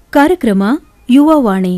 ಕಾರ್ಯಕ್ರಮ ಯುವವಾಣಿ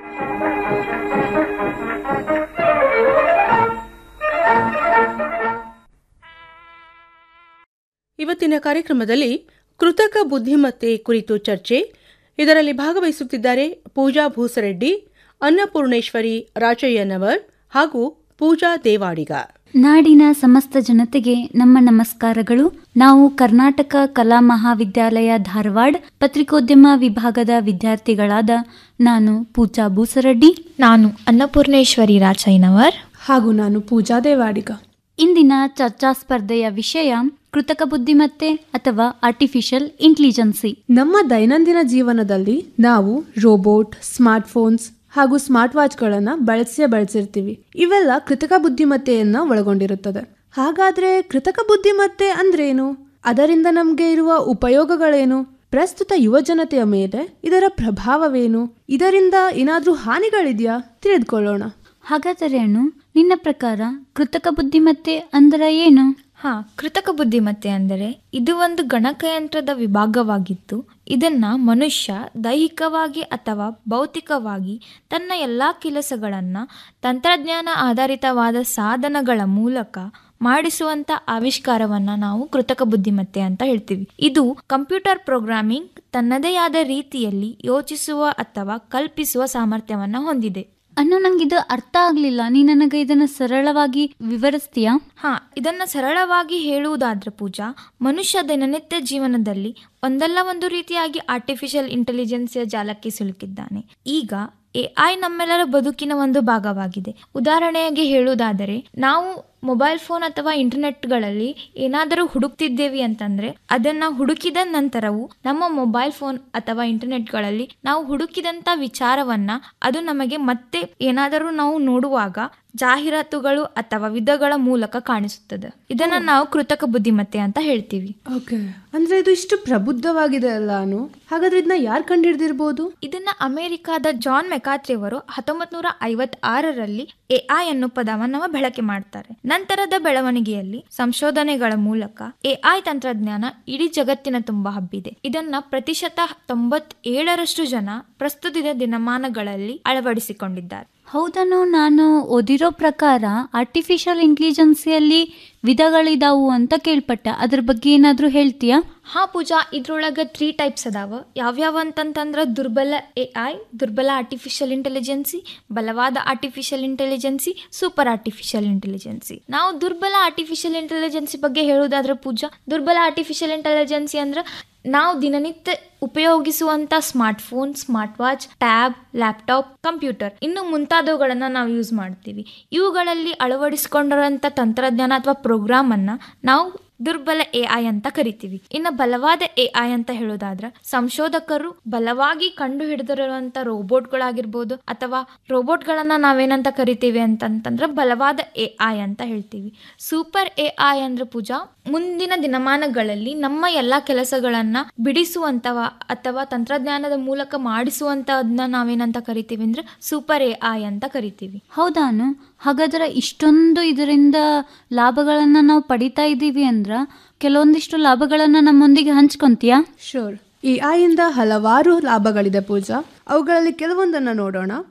ಇವತ್ತಿನ ಕಾರ್ಯಕ್ರಮದಲ್ಲಿ ಕೃತಕ ಬುದ್ಧಿಮತ್ತೆ ಕುರಿತು ಚರ್ಚೆ ಇದರಲ್ಲಿ ಭಾಗವಹಿಸುತ್ತಿದ್ದಾರೆ ಪೂಜಾ ಭೂಸರೆಡ್ಡಿ ಅನ್ನಪೂರ್ಣೇಶ್ವರಿ ರಾಜಯ್ಯನವರ್ ಹಾಗೂ ಪೂಜಾ ದೇವಾಡಿಗ ನಾಡಿನ ಸಮಸ್ತ ಜನತೆಗೆ ನಮ್ಮ ನಮಸ್ಕಾರಗಳು ನಾವು ಕರ್ನಾಟಕ ಕಲಾ ಮಹಾವಿದ್ಯಾಲಯ ಧಾರವಾಡ ಪತ್ರಿಕೋದ್ಯಮ ವಿಭಾಗದ ವಿದ್ಯಾರ್ಥಿಗಳಾದ ನಾನು ಪೂಜಾ ಬೂಸರಡ್ಡಿ ನಾನು ಅನ್ನಪೂರ್ಣೇಶ್ವರಿ ರಾಚಯ್ಯನವರ್ ಹಾಗೂ ನಾನು ಪೂಜಾ ದೇವಾಡಿಗ ಇಂದಿನ ಚರ್ಚಾ ಸ್ಪರ್ಧೆಯ ವಿಷಯ ಕೃತಕ ಬುದ್ಧಿಮತ್ತೆ ಅಥವಾ ಆರ್ಟಿಫಿಷಿಯಲ್ ಇಂಟೆಲಿಜೆನ್ಸಿ ನಮ್ಮ ದೈನಂದಿನ ಜೀವನದಲ್ಲಿ ನಾವು ರೋಬೋಟ್ ಸ್ಮಾರ್ಟ್ಫೋನ್ಸ್ ಹಾಗೂ ಸ್ಮಾರ್ಟ್ ವಾಚ್ಗಳನ್ನು ಬಳಸಿಯೇ ಬಳಸಿರ್ತೀವಿ ಇವೆಲ್ಲ ಕೃತಕ ಬುದ್ಧಿಮತ್ತೆಯನ್ನ ಒಳಗೊಂಡಿರುತ್ತದೆ ಹಾಗಾದ್ರೆ ಕೃತಕ ಬುದ್ಧಿಮತ್ತೆ ಅಂದ್ರೇನು ಅದರಿಂದ ನಮಗೆ ಇರುವ ಉಪಯೋಗಗಳೇನು ಪ್ರಸ್ತುತ ಯುವ ಜನತೆಯ ಮೇಲೆ ಇದರ ಪ್ರಭಾವವೇನು ಇದರಿಂದ ಏನಾದ್ರೂ ಹಾನಿಗಳಿದೆಯಾ ತಿಳಿದುಕೊಳ್ಳೋಣ ಹಾಗಾದರೆ ಅಣ್ಣು ನಿನ್ನ ಪ್ರಕಾರ ಕೃತಕ ಬುದ್ಧಿಮತ್ತೆ ಅಂದ್ರೆ ಏನು ಹಾ ಕೃತಕ ಬುದ್ಧಿಮತ್ತೆ ಅಂದರೆ ಇದು ಒಂದು ಗಣಕಯಂತ್ರದ ವಿಭಾಗವಾಗಿದ್ದು ಇದನ್ನ ಮನುಷ್ಯ ದೈಹಿಕವಾಗಿ ಅಥವಾ ಭೌತಿಕವಾಗಿ ತನ್ನ ಎಲ್ಲ ಕೆಲಸಗಳನ್ನು ತಂತ್ರಜ್ಞಾನ ಆಧಾರಿತವಾದ ಸಾಧನಗಳ ಮೂಲಕ ಮಾಡಿಸುವಂತ ಆವಿಷ್ಕಾರವನ್ನ ನಾವು ಕೃತಕ ಬುದ್ಧಿಮತ್ತೆ ಅಂತ ಹೇಳ್ತೀವಿ ಇದು ಕಂಪ್ಯೂಟರ್ ಪ್ರೋಗ್ರಾಮಿಂಗ್ ತನ್ನದೇ ಆದ ರೀತಿಯಲ್ಲಿ ಯೋಚಿಸುವ ಅಥವಾ ಕಲ್ಪಿಸುವ ಸಾಮರ್ಥ್ಯವನ್ನ ಹೊಂದಿದೆ ಅನ್ನು ನಂಗಿದು ಅರ್ಥ ಆಗ್ಲಿಲ್ಲ ನೀ ನನಗೆ ಇದನ್ನ ಸರಳವಾಗಿ ವಿವರಿಸ್ತೀಯಾ ಹಾ ಇದನ್ನ ಸರಳವಾಗಿ ಹೇಳುವುದಾದ್ರೆ ಪೂಜಾ ಮನುಷ್ಯ ದಿನನಿತ್ಯ ಜೀವನದಲ್ಲಿ ಒಂದಲ್ಲ ಒಂದು ರೀತಿಯಾಗಿ ಆರ್ಟಿಫಿಷಿಯಲ್ ಇಂಟೆಲಿಜೆನ್ಸಿಯ ಜಾಲಕ್ಕೆ ಸಿಲುಕಿದ್ದಾನೆ ಈಗ ಎಐ ನಮ್ಮೆಲ್ಲರ ಬದುಕಿನ ಒಂದು ಭಾಗವಾಗಿದೆ ಉದಾಹರಣೆಯಾಗಿ ಹೇಳುವುದಾದರೆ ನಾವು ಮೊಬೈಲ್ ಫೋನ್ ಅಥವಾ ಇಂಟರ್ನೆಟ್ಗಳಲ್ಲಿ ಏನಾದರೂ ಹುಡುಕ್ತಿದ್ದೇವೆ ಅಂತಂದ್ರೆ ಅದನ್ನ ಹುಡುಕಿದ ನಂತರವು ನಮ್ಮ ಮೊಬೈಲ್ ಫೋನ್ ಅಥವಾ ಇಂಟರ್ನೆಟ್ಗಳಲ್ಲಿ ನಾವು ಹುಡುಕಿದಂತ ವಿಚಾರವನ್ನ ಅದು ನಮಗೆ ಮತ್ತೆ ಏನಾದರೂ ನಾವು ನೋಡುವಾಗ ಜಾಹೀರಾತುಗಳು ಅಥವಾ ವಿಧಗಳ ಮೂಲಕ ಕಾಣಿಸುತ್ತದೆ ಇದನ್ನ ನಾವು ಕೃತಕ ಬುದ್ಧಿಮತ್ತೆ ಅಂತ ಹೇಳ್ತೀವಿ ಓಕೆ ಅಂದ್ರೆ ಇದು ಇಷ್ಟು ಪ್ರಬುದ್ಧವಾಗಿದೆ ಅಲ್ಲ ಅನು ಹಾಗಾದ್ರೆ ಇದನ್ನ ಯಾರು ಕಂಡುಹಿಡಿದಿರ್ಬೋದು ಇದನ್ನ ಅಮೆರಿಕಾದ ಜಾನ್ ಮೆಕಾತ್ರಿ ಅವರು ಹತ್ತೊಂಬತ್ ನೂರ ಐವತ್ ಆರರಲ್ಲಿ ಎಐ ಅನ್ನೋ ಪದವನ್ನ ಬಳಕೆ ಮಾಡ್ತಾರೆ ನಂತರದ ಬೆಳವಣಿಗೆಯಲ್ಲಿ ಸಂಶೋಧನೆಗಳ ಮೂಲಕ ಎಐ ತಂತ್ರಜ್ಞಾನ ಇಡೀ ಜಗತ್ತಿನ ತುಂಬ ಹಬ್ಬಿದೆ ಇದನ್ನ ಪ್ರತಿಶತ ತೊಂಬತ್ ಏಳರಷ್ಟು ಜನ ಪ್ರಸ್ತುತದ ದಿನಮಾನಗಳಲ್ಲಿ ಅಳವಡಿಸಿಕೊಂಡಿದ್ದಾರೆ ಹೌದನು ನಾನು ಓದಿರೋ ಪ್ರಕಾರ ಆರ್ಟಿಫಿಷಿಯಲ್ ಇಂಟೆಲಿಜೆನ್ಸಿಯಲ್ಲಿ ವಿಧಗಳಿದಾವು ಅಂತ ಕೇಳ್ಪಟ್ಟೆ ಅದ್ರ ಬಗ್ಗೆ ಏನಾದರೂ ಹೇಳ್ತೀಯಾ ಹಾ ಪೂಜಾ ಇದ್ರೊಳಗ ತ್ರೀ ಟೈಪ್ಸ್ ಅದಾವ ಯಾವ್ಯಾವ ಅಂತಂತಂದ್ರ ದುರ್ಬಲ ಎ ಐ ದುರ್ಬಲ ಆರ್ಟಿಫಿಷಿಯಲ್ ಇಂಟೆಲಿಜೆನ್ಸಿ ಬಲವಾದ artificial intelligence super artificial intelligence ನಾವು ದುರ್ಬಲ ಆರ್ಟಿಫಿಷಿಯಲ್ ಇಂಟೆಲಿಜೆನ್ಸಿ ಬಗ್ಗೆ ಹೇಳುವುದಾದ್ರೆ ಪೂಜಾ ದುರ್ಬಲ ಆರ್ಟಿಫಿಷಿಯಲ್ ಇಂಟೆಲಿಜೆನ್ಸಿ ಅಂದ್ರೆ ನಾವು ದಿನನಿತ್ಯ ಉಪಯೋಗಿಸುವಂತ smart phone smart watch tab laptop computer ಇನ್ನು ಮುಂತಾದವುಗಳನ್ನ ನಾವು ಯೂಸ್ ಮಾಡ್ತೀವಿ ಇವುಗಳಲ್ಲಿ ಅಳವಡಿಸಿಕೊಂಡಿರುವಂತ ತಂತ್ರಜ್ಞಾನ ಅಥವಾ ಪ್ರೋಗ್ರಾಮ್ ಅನ್ನ ನಾವು ದುರ್ಬಲ ಎ ಐ ಅಂತ ಕರಿತೀವಿ ಇನ್ನು ಬಲವಾದ ಎ ಐ ಅಂತ ಹೇಳೋದಾದ್ರೆ ಸಂಶೋಧಕರು ಬಲವಾಗಿ ಕಂಡು ಹಿಡಿದಿರುವಂತ ರೋಬೋಟ್ಗಳಾಗಿರ್ಬೋದು ಅಥವಾ ರೋಬೋಟ್ಗಳನ್ನ ನಾವೇನಂತ ಕರಿತೀವಿ ಅಂತಂತಂದ್ರೆ ಬಲವಾದ ಎ ಐ ಅಂತ ಹೇಳ್ತೀವಿ ಸೂಪರ್ ಎ ಐ ಅಂದ್ರೆ ಪೂಜಾ ಮುಂದಿನ ದಿನಮಾನಗಳಲ್ಲಿ ನಮ್ಮ ಎಲ್ಲಾ ಕೆಲಸಗಳನ್ನ ಬಿಡಿಸುವಂತವ ಅಥವಾ ತಂತ್ರಜ್ಞಾನದ ಮೂಲಕ ಮಾಡಿಸುವಂತದನ್ನ ನಾವೇನಂತ ಕರಿತೀವಿ ಅಂದ್ರೆ ಸೂಪರ್ ಎ ಐ ಅಂತ ಕರಿತೀವಿ ಹೌದಾನು ಹಾಗಾದ್ರೆ ಇಷ್ಟೊಂದು ಇದರಿಂದ ಲಾಭಗಳನ್ನ ನಾವು ಪಡಿತಾ ಇದ್ದೀವಿ ಅಂದ್ರ ಕೆಲವೊಂದಿಷ್ಟು ಲಾಭಗಳನ್ನ ನಮ್ಮೊಂದಿಗೆ ಹಂಚ್ಕೊಂತೀಯಾ ಶೋರ್ ಈ ಆಯಿಂದ ಹಲವಾರು ಲಾಭಗಳಿದೆ ಪೂಜಾ ಅವುಗಳಲ್ಲಿ ಕೆಲವೊಂದನ್ನು ನೋಡೋಣ